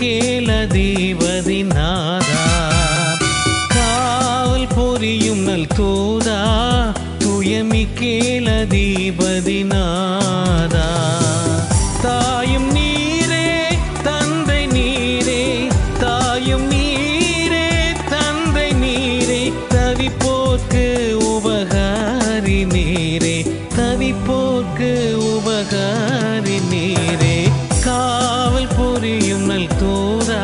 துயமிக்கேலதீபதி நாதா காவல் பொரியும் நல் தூதா துயமிக்கேலதீபதி நாதா தாயும் நீரே தந்தை நீரே தாயும் நீரே தந்தை நீரே தவிப்போர்க்கு உபகாரி நீரே தவிப்போர்க்கு உபகாரி நீரே காவல் புரியும் நல் தூதா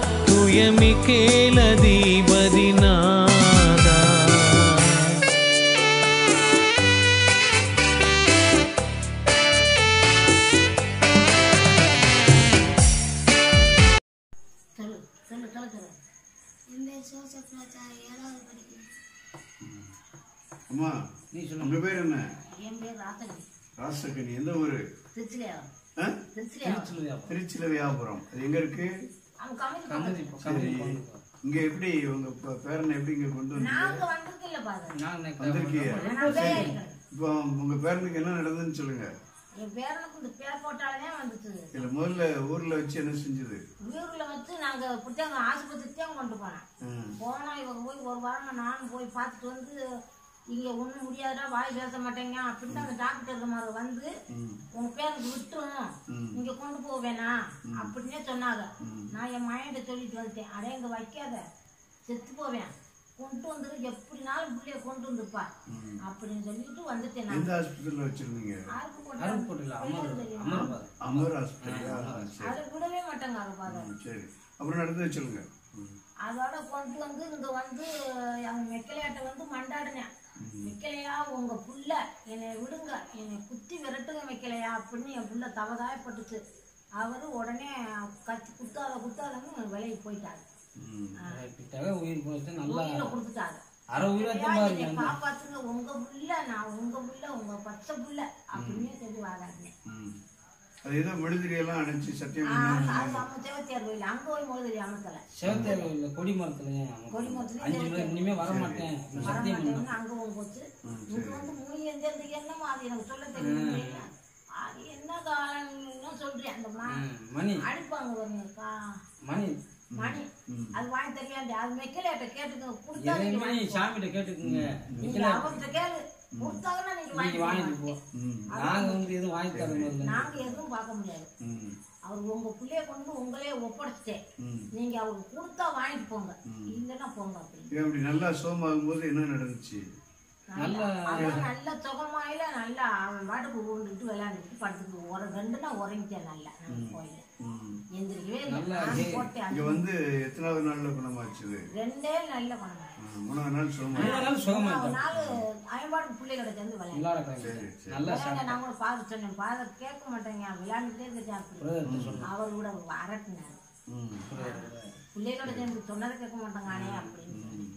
துயமிக்கேலதீபதி நாதா சொல்லு சொல்லு சொல்லு சொல்லு என் பேர் ஜோசப் ராஜா ஏழாவது படிக்கிறேன் அம்மா நீ சொல்லு உங்க பேர் என்ன என் பேர் ராத்தகி ராசக்கனி எந்த ஊரு திருச்சிலையா ஆ? திருச்சிலையா திருச்சியில வியாபாரம் அது எங்க இருக்கு அவன் கமிட்டி சரி இங்க எப்படி உங்க ப- பேரனை எப்படி இங்க கொண்டு வந்தீங்க நாங்க வந்திருக்கல பாரு வந்திருக்கீங்க நான் பேர் இருக்கிறேன். இப்போ உங்க பேரனுக்கு என்ன நடந்ததுன்னு சொல்லுங்க என் பேரனுக்கு இந்த பேர் போட்டாலே வந்துச்சு இல்ல முதல்ல ஊர்ல வச்சு என்ன செஞ்சது ஊர்ல வச்சு நாங்க புத்தகம் ஆஸ்பத்திரிக்கு தான் கொண்டு போனேன் ம். போனா இவங்க போய் ஒரு வாரமா நானும் போய் பார்த்துட்டு வந்து இங்க ஒண்ணும் முடியாதுடா வாய் பேச மாட்டேங்க அப்படின்னு அந்த டாக்டர் மாதிரி வந்து ம். உங்க பேருக்கு விட்டுரும் ம். இங்க கொண்டு போக வேணாம் அப்படின்னே சொன்னாங்க நான் என் மையன்ட்ட சொல்லிட்டு வந்துட்டேன் அடே இங்க வைக்காத செத்து போவேன் கொண்டு வந்துரு எப்படினாலும் பிள்ளைய கொண்டு வந்துப்பா அப்படின்னு சொல்லிட்டு வந்துட்டேன் நான் எந்த ஹாஸ்பிட்டல்ல வச்சிருந்தீங்க யாருக்கு போட்டா அமர் ஹாஸ்பிட்டல் சரி அதை விடவே மாட்டாங்க அதை பாரு ம், சரி அப்புறம் நடந்தது சொல்லுங்க ம். அதோட கொண்டு வந்து இங்க வந்து அவங்க மெக்கலையாட்ட வந்து மண்டாடினேன் மெக்கலையா உங்க புள்ள என்னை விடுங்க என்னை குத்தி விரட்டுங்க மெக்கலையா அப்படின்னு என் புள்ள தவதாயப்பட்டுச்சு அவரு உடனே கத்தி குத்தாத குத்தாதன்னு விலைக்கு போயிட்டாரு ம். உயிர் போச்சு நல்லா உயிரை கொடுத்துட்டாரு அரை உயிரை ஐயா, என்னை காப்பாத்துங்க உங்க புள்ள நான் உங்க புள்ள உங்க பச்சை புள்ள அப்படின்னு சொல்லி வாதாடினேன் ம். அது ஏதோ மெழுதிரி எல்லாம் அணைச்சு சத்தியம் ஆ, பண்ணி அது நம்ம சிவத்தியார் கோயில் அங்க போய் முதலி அமர்த்தல சிவத்தேவை இல்லை கொடி மரத்துலயே கொடி மரத்துலயே அஞ்சு மணி இனிமே வர மாட்டேன் வர சத்தியம் பண்ண மாட்டேன்னு அங்க போய் போச்சு இங்க வந்து மூணு எந்த என்னமோ அது எனக்கு சொல்ல தெரியல அது என்ன காலம்னு சொல்றேன் அந்த மா- மணி அடிப்பாங்க பாருங்கக்கா மணி மணி அது வாங்கி தெரியாது அது மெக்கலையாட்ட கேட்டுக்க கொடுத்தா நீங்க எதையுமே வாங்கி- சாமிகிட்ட கேட்டுக்குங்க நீங்க அவர்கிட்ட கேளு கொடுத்தாங்கன்னா நீங்க நீங்க வாங்கி வாங்கிட்டு போ ம். நாங்க வந்து எதுவும் வாங்கி தர முடியல நாங்க எதுவும் பார்க்க முடியாது ம். அவர் உங்க பிள்ளைய கொண்டு உங்களே ஒப்படைச்சிட்டேன் ம். நீங்க அவருக்கு கொடுத்தா வாங்கிட்டு போங்க இல்லைன்னா போங்க அப்படின்னு ஏன் அப்படி நல்லா சோமாகும் போது என்ன நடந்துச்சு நல்ல அவன் நல்ல சுகமாயில நல்லா அவன் பாட்டுக்கு உருண்டுட்டு விளையாண்டுட்டு படுத்துட்டு ஒரு ரெண்டு நாள் உறங்கிட்டேன் நல்லா நம்ம கோயில ம். எந்திரிக்கவே இல்லை நானும் போட்டேன் இங்க வந்து எத்தனாவது நாள்ல குணமாச்சு இது? ரெண்டே நல்ல குணம் ம், மூணாவது நாள் சோமா அதனால சுகமா ஒரு நாள் அவன் பாட்டுக்கு பிள்ளைகளோட சேர்ந்து விளையாண்டு விளையாட கிளம்பி சரி சரி நல்லா விளையாண்ட நான் கூட பார்த்து சொன்னேன் ஃபாதர் கேட்க மாட்டேங்க விளையாண்டுட்டே இருக்கேன் அப்படி அவர் கூட அரட்டினார் ம். பிள்ளைகளோட சேர்ந்து சொன்னதை கேட்க மாட்டாங்க ஆனே அப்படின்னு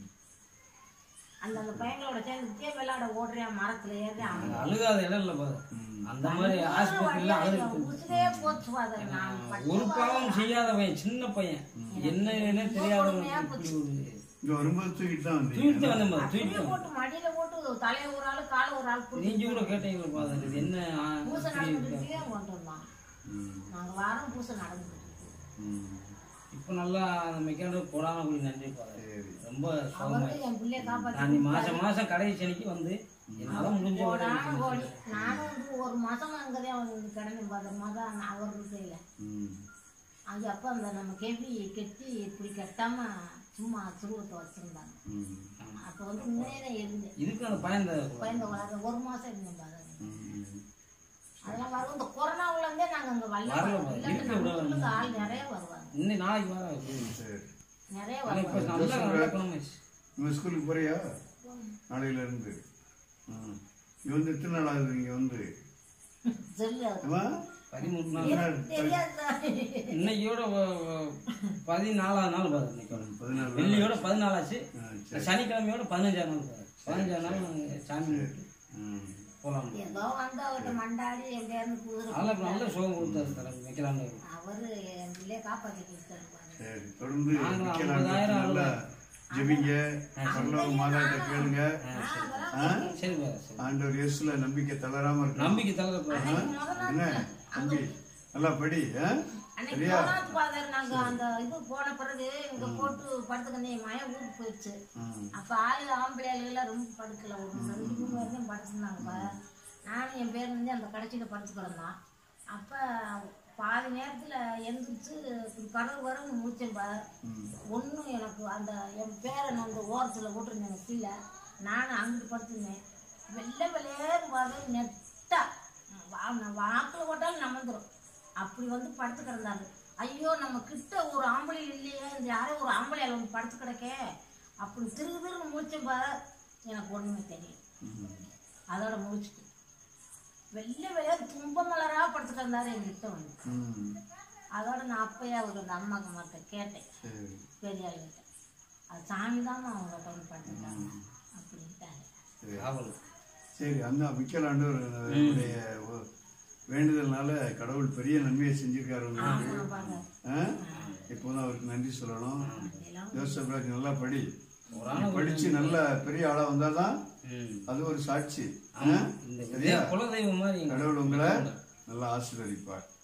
அந்த அந்த பையங்களோட சேர்ந்துட்டே விளையாட ஓடுறேன் மரத்துல ஏறுறேன் அவன் அழுகாத இடம் இல்ல பாரு அந்த மாதிரி ஆஸ்பத்திரியில அழுது உசுரே போச்சு ஃபாதர் நான் பட்டு ஒரு பாவம் செய்யாதவன் சின்ன பையன் என்னன்னே தெரியாதவன் இப்படி ஒரு இங்க வரும்போது தூக்கிட்டு தான் வந்தீங்க தூக்கிட்டு வந்த மாதிரி அப்படியே தூக்கிட்டு போட்டு மடியில போட்டு தலைய ஒரு ஆளு கால ஒரு ஆள் புடிச்சு நீங்க கூட கேட்டீங்க பாரு இது என்ன ஆ, பூசை இப்படி இருக்கு. நடந்துட்டு கொண்டு வந்தாங்க ம். நாங்க வாரம் பூசை நடந்துட்டு இருக்கு. ம். இப்ப நல்லா அந்த மெக்கானிக் போடாம கூடி நன்றி பாரு சரி ரொம்ப அவரு சுகமாய் என் பிள்ளைய காப்பாத்தி நான் நீ மாசம் மாசம் கடைசி சனிக்கு வந்து என்னால முடிஞ்ச உதவி போடாம ஓடி நானும் வந்து ஒரு மாசம் அங்கதான் வந்து கிடந்து பார்த்தோம் மகன் அவர் இருக்கையில ம். அது அப்ப அந்த நம்ம கேபி கெட்டி இப்படி கட்டாம சும்மா சுருவத்தை வச்சிருந்தாங்க ம். அப்ப வந்து உண்மையே இருந்தேன் இதுக்கு அந்த பயன் பயந்த வளர ஒரு மாசம் இருந்தேன் பாருங்க ம். அதெல்லாம் வரும் இந்த கொரோனாவுல இருந்தே நாங்க அங்க வரல வரல, இல்லாட்டி இருக்க நம்ம விடல. ஊர்ல ஆள் நிறைய வருவாங்க இன்னும் நாளைக்கு வர சரி நிறைய இப்ப வருவாங்க நல்லா நல்லா குணமாயிடுச்சு இவன் ஸ்கூலுக்கு போறியா நாளையில இருந்து ம். இங்க வந்து எத்தனை நாள் ஆகுது இங்க வந்து சொல்லு அது. ஏம்மா? பதிமூணு நாள் எனக்கு தெரியாது இன்னையோட வ- வ- பதினாலாவது நாள் பாரு இன்னைக்கோட பதினாலு நாள். வெள்ளியோட பதினாலாச்சு ஆ, சரி. சனிக்கிழமையோட பதினஞ்சாம் நாள் பாரு பதினஞ்சாம் நாள் நாங்க சாமி கும்பிட்டு ம். போலாம் ஏதோ வந்து அவர்கிட்ட மண்டாடி எப்படியாருந்து குதிரை அதெல்லாம் இப்ப நல்ல சுகம் கொடுத்தாரு தலைவர் வைக்கலாம்னு அவரு என் பிள்ளைய காப்பாத்தி கொடுத்தாரு பாருங்க. சரி தொடர்ந்து நாங்க நிக்கலாம். 50,000 நல்லா ஜெபிங்க பரலோக மாதாட்ட கேளுங்க ஆ? சரி பாரு சரி ஆண்டவர் இயேசுல நம்பிக்கை தளராம இருக்கு நம்பிக்கை தலைவர் பாரு என்ன தம்பி நல்லா படி ஆ? அன்னைக்கு சரியா? போனாச்சு பாதர் நாங்க அந்த இது போன பிறகு இங்க போட்டு படுத்துக்கணும் என் மயம் ஊருக்கு போயிடுச்சு ம் அப்ப ஆளு ஆம்பளையாளுகெல்லாம் ரொம்ப படுக்கல ஒரு ரெண்டு மூணு வரைக்கும் படுத்துருந்தாங்க நானும் என் பேர் வந்து அந்த கடைசியில படுத்து கிடந்தான் அப்ப பாதி நேரத்துல எந்திரிச்சு இப்படி கரவு கரவு முடிச்சேன் பா ஒன்றும் எனக்கு அந்த என் பேரன் அந்த ஓரத்துல போட்டிருந்தேன் கீழே நானும் அங்கிட்டு படுத்திருந்தேன் வெள்ளை வெள்ளையேறு பாரு நெட்டா வா- நான் வாக்குல போட்டாலும் நமந்துரும் அப்படி வந்து படுத்து கிடந்தாரு ஐயோ நம்ம கிட்ட ஒரு ஆம்பளை இல்லையே இந்த யாரோ ஒரு ஆம்பளை வந்து படுத்து கிடக்கே அப்படி திரு திருன்னு முடிச்சேன் பா எனக்கு ஒண்ணுமே தெரியும் அதோட முடிச்சுட்டு வெள்ளை வெள்ளையாரு தும்ப மலரா படுத்து கிடந்தாரு என்கிட்ட வந்து ம் அதோட நான் அப்பயே அவர் அந்த அம்மா அம்மாட்ட கேட்டேன் சரி பெரிய ஆளுகிட்ட அது சாமி தான் அவங்ககிட்ட வந்து படுத்துட்டாங்க அப்படின்ட்டாங்க சரி காவல் சரி அந்த மிக்கலாண்டவருடைய வேண்டுதல்னால கடவுள் பெரிய நன்மையை செஞ்சிருக்காரு உங்களுக்கு ஆமா, பாருங்க. ஆ? இப்போதான் அவருக்கு நன்றி சொல்லணும் எல்லாம் ஜோசப் ராஜ் நல்லா படி ஒரு நீ ஆளை படிச்சு நல்ல பெரிய ஆளா வந்தாதான் ம். அது ஒரு சாட்சி ஆமா. ஆ? இந்த சரியா குலதெய்வம் மாதிரி எங்க கடவுள் உங்களை நல்லா ஆசீர்வதிப்பார்